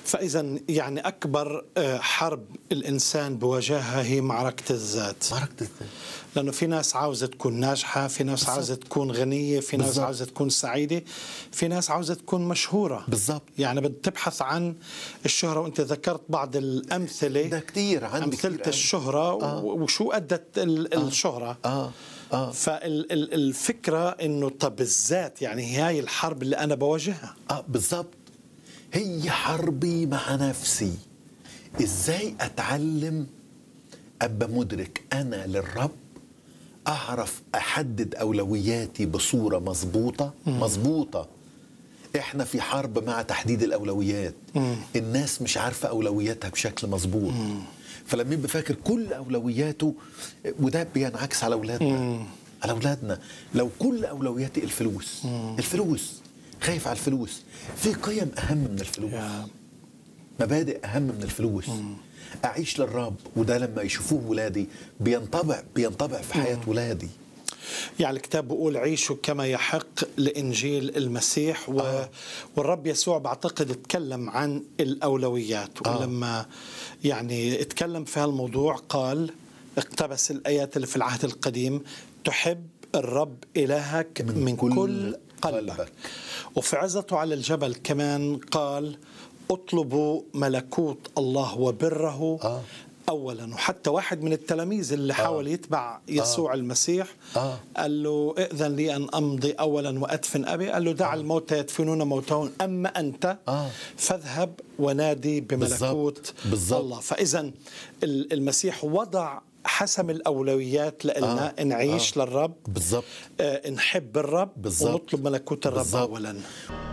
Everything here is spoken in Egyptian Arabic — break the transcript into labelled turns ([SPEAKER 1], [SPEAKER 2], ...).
[SPEAKER 1] فاذا يعني اكبر آه، حرب الانسان بواجهها هي معركه الذات
[SPEAKER 2] معركة الذات
[SPEAKER 1] لانه في ناس عاوزه تكون ناجحه في ناس عاوزه تكون غنيه في ناس
[SPEAKER 2] بالضبط.
[SPEAKER 1] عاوزه تكون سعيده في ناس عاوزه تكون مشهوره
[SPEAKER 2] بالضبط.
[SPEAKER 1] يعني بتبحث عن الشهره وانت ذكرت بعض الامثله
[SPEAKER 2] ده كتير عندي
[SPEAKER 1] امثله
[SPEAKER 2] كتير
[SPEAKER 1] الشهره
[SPEAKER 2] آه.
[SPEAKER 1] و- وشو ادت ال- الشهره
[SPEAKER 2] اه اه
[SPEAKER 1] فالفكره انه طب الذات يعني هاي الحرب اللي انا بواجهها
[SPEAKER 2] اه بالظبط هي حربي مع نفسي ازاي اتعلم ابقى مدرك انا للرب اعرف احدد اولوياتي بصوره مظبوطه مظبوطه احنا في حرب مع تحديد الاولويات الناس مش عارفه اولوياتها بشكل مظبوط فلما يبقى فاكر كل اولوياته وده بينعكس على اولادنا على اولادنا لو كل اولوياتي الفلوس الفلوس خايف على الفلوس في قيم اهم من الفلوس
[SPEAKER 1] يا.
[SPEAKER 2] مبادئ اهم من الفلوس اعيش للرب وده لما يشوفوه ولادي بينطبع بينطبع في حياه ولادي
[SPEAKER 1] يعني الكتاب بيقول عيشوا كما يحق لإنجيل المسيح و... آه. والرب يسوع بعتقد اتكلم عن الأولويات
[SPEAKER 2] آه.
[SPEAKER 1] ولما يعني اتكلم في هالموضوع قال اقتبس الآيات اللي في العهد القديم تحب الرب إلهك من, من كل, كل قلبك.
[SPEAKER 2] قلبك.
[SPEAKER 1] وفي عزته على الجبل كمان قال اطلبوا ملكوت الله وبره
[SPEAKER 2] آه.
[SPEAKER 1] اولا وحتى واحد من التلاميذ اللي حاول يتبع يسوع المسيح
[SPEAKER 2] آه.
[SPEAKER 1] قال له ائذن لي ان امضي اولا وادفن ابي قال له دع الموتى يدفنون موتهم اما انت
[SPEAKER 2] آه.
[SPEAKER 1] فاذهب ونادي بملكوت
[SPEAKER 2] بالضبط. بالضبط.
[SPEAKER 1] الله فاذا ال- المسيح وضع حسم الاولويات لنا
[SPEAKER 2] آه.
[SPEAKER 1] نعيش
[SPEAKER 2] آه.
[SPEAKER 1] للرب
[SPEAKER 2] بالظبط
[SPEAKER 1] آه، نحب الرب
[SPEAKER 2] بالضبط.
[SPEAKER 1] ونطلب ملكوت الرب
[SPEAKER 2] بالضبط.
[SPEAKER 1] اولا